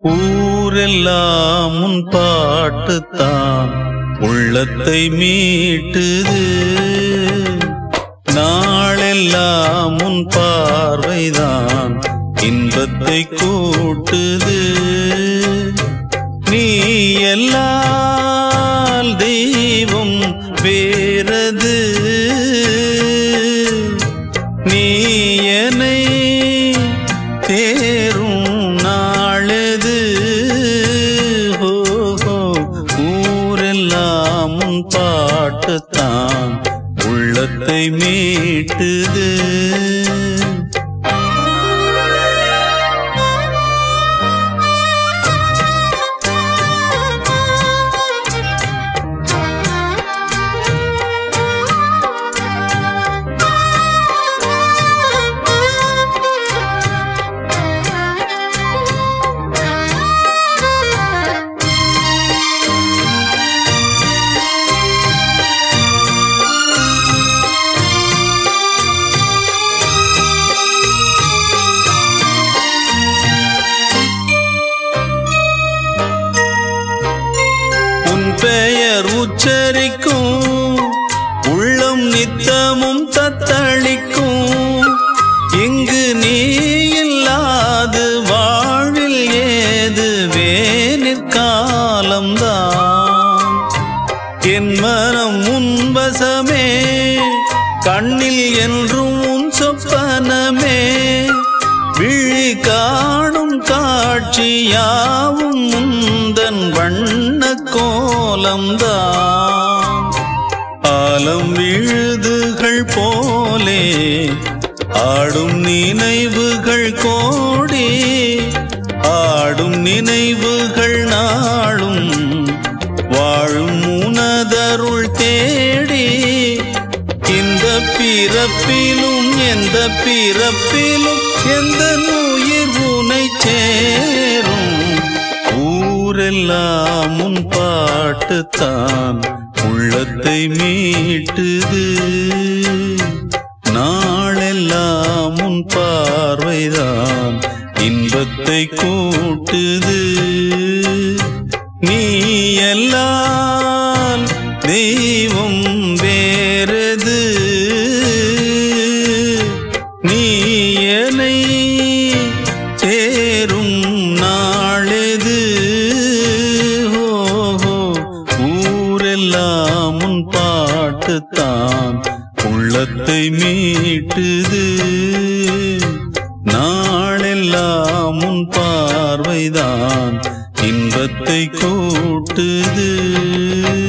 ஊரெல்லாம் உன் பாட்டுத்தான் உள்ளத்தை மீட்டுது நாளெல்லாம் உன் பார்வைதான் இன்பத்தை கூட்டுது நீ எல்லால் தெய்வம் வேறது நீ என்னை தேரும் நாளது ஹோ ஹோ ஊரெல்லாம் உன் பாட்டுத்தான் உள்ளத்தை மீட்டுது உன் பெயர் உச்சரிக்கும் உள்ளம் நித்தமும் தத்தளிக்கும் இங்கு நீ இல்லாது வாழ்வில் ஏது வேனிற்காலம்தான் என் மனம் உன் வசமே கண்ணில் என்றும் உன் சொப்பனமே விழி காணும் காட்சியாவும் முந்தன் வண்ண கோலம்தான் ஆலம் விழுதுகள் போலே ஆடும் நினைவுகள் கோடி ஆடும் நினைவுகள் நாளும் வாழும் உனதருள் தேடி இந்த பிறப்பிலும் எந்த பிறப்பிலும் எந்த உயிர் உனை சேரும் ஊரெல்லாம் உன் பாட்டுத்தான் உள்ளத்தை மீட்டுது நாளெல்லாம் உன் பார்வைதான் இன்பத்தை கூட்டுது நீ எல்லாம் தெய்வம் வேறது நீ என்னை சேரும் நாளெது ஹோ ஹோ ஊரெல்லாம் உன் பாட்டுத்தான் உள்ளத்தை மீட்டுது நாளெல்லாம் உன் பார்வைதான் இன்பத்தை கூட்டுது